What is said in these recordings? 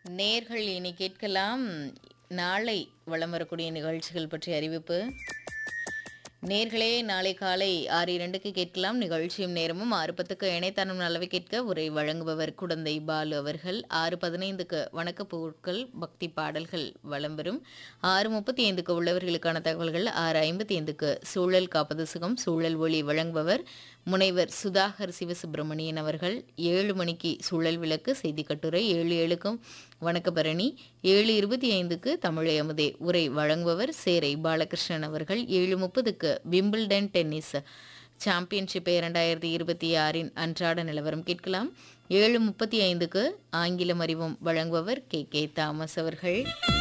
நேர்கள் இனி கேட்கலாம் நாளை வலம் வரக்கூடிய நிகழ்ச்சிகள் பற்றிய அறிவிப்பு நேர்களே நாளை காலை ஆறு இரண்டுக்கு கேட்கலாம் நிகழ்ச்சியும் நேரமும் ஆறு பத்துக்கு இணைத்தனம் அளவை கேட்க உரை வழங்குபவர் குடந்தை பாலு அவர்கள் ஆறு பதினைந்துக்கு வணக்க பொருட்கள் பக்தி பாடல்கள் வலம் வரும் ஆறு முப்பத்தி ஐந்துக்கு உள்ளவர்களுக்கான தகவல்கள் ஆறு ஐம்பத்தி ஐந்துக்கு சூழல் காப்பது சுகம் சூழல் ஒளி வழங்குபவர் முனைவர் சுதாகர் சிவசுப்பிரமணியன் அவர்கள் ஏழு மணிக்கு சூழல் விளக்கு செய்தி கட்டுரை ஏழு ஏழுக்கும் வணக்கபரணி ஏழு இருபத்தி ஐந்துக்கு தமிழை அமுதே உரை வழங்குபவர் சேரை பாலகிருஷ்ணன் அவர்கள் ஏழு முப்பதுக்கு விம்பிள்டன் டென்னிஸ் சாம்பியன்ஷிப் இரண்டாயிரத்தி இருபத்தி ஆறின் அன்றாட நிலவரம் கேட்கலாம் ஏழு முப்பத்தி ஐந்துக்கு ஆங்கிலம் அறிவும் வழங்குபவர் கே கே தாமஸ் அவர்கள்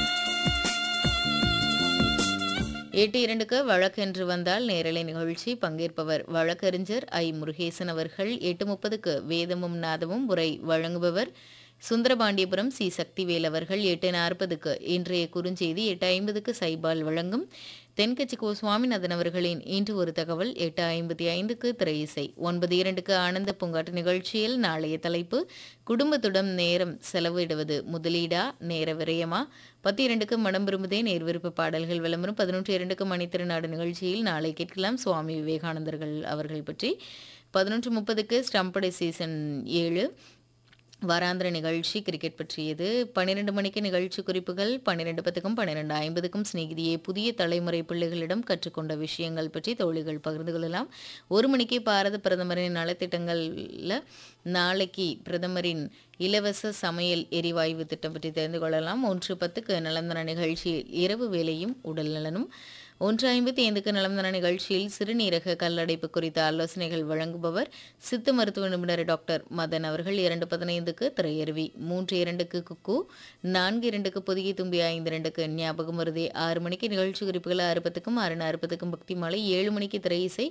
எட்டு இரண்டுக்கு வழக்கென்று வந்தால் நேரலை நிகழ்ச்சி பங்கேற்பவர் வழக்கறிஞர் ஐ முருகேசன் அவர்கள் எட்டு முப்பதுக்கு வேதமும் நாதமும் உரை வழங்குபவர் சுந்தரபாண்டியபுரம் சி சக்திவேல் அவர்கள் எட்டு நாற்பதுக்கு இன்றைய குறுஞ்செய்தி எட்டு ஐம்பதுக்கு சைபால் வழங்கும் தென்கட்சி கோ சுவாமிநாதன் அவர்களின் இன்று ஒரு தகவல் எட்டு ஐம்பத்தி ஐந்துக்கு திரை இசை ஒன்பது இரண்டுக்கு ஆனந்த பூங்காட்டு நிகழ்ச்சியில் நாளைய தலைப்பு குடும்பத்துடன் நேரம் செலவிடுவது முதலீடா நேர விரயமா பத்து இரண்டுக்கு மனம் விரும்புதே நேர் விருப்ப பாடல்கள் விளம்பரம் பதினொன்று இரண்டுக்கு மணித்திருநாடு நிகழ்ச்சியில் நாளை கேட்கலாம் சுவாமி விவேகானந்தர்கள் அவர்கள் பற்றி பதினொன்று முப்பதுக்கு ஸ்டம்படை சீசன் ஏழு வாராந்திர நிகழ்ச்சி கிரிக்கெட் பற்றியது பன்னிரெண்டு மணிக்கு நிகழ்ச்சி குறிப்புகள் பன்னிரெண்டு பத்துக்கும் பன்னிரெண்டு ஐம்பதுக்கும் சிநேகிதியே புதிய தலைமுறை பிள்ளைகளிடம் கற்றுக்கொண்ட விஷயங்கள் பற்றி தோழிகள் பகிர்ந்து கொள்ளலாம் ஒரு மணிக்கு பாரத பிரதமரின் நலத்திட்டங்களில் நாளைக்கு பிரதமரின் இலவச சமையல் எரிவாயு திட்டம் பற்றி தெரிந்து கொள்ளலாம் ஒன்று பத்துக்கு நலந்தன நிகழ்ச்சியில் இரவு வேலையும் உடல் நலனும் ஒன்று ஐம்பத்தி ஐந்துக்கு நலந்தன நிகழ்ச்சியில் சிறுநீரக கல்லடைப்பு குறித்த ஆலோசனைகள் வழங்குபவர் சித்த மருத்துவ நிபுணர் டாக்டர் மதன் அவர்கள் இரண்டு பதினைந்துக்கு திரையருவி மூன்று இரண்டுக்கு குக்கு நான்கு இரண்டுக்கு புதிய தும்பி ஐந்து இரண்டுக்கு ஞாபகம் வருதே ஆறு மணிக்கு நிகழ்ச்சி குறிப்புகள் ஆறு பத்துக்கும் ஆறு நாற்பதுக்கும் பக்தி மாலை ஏழு மணிக்கு திரை இசை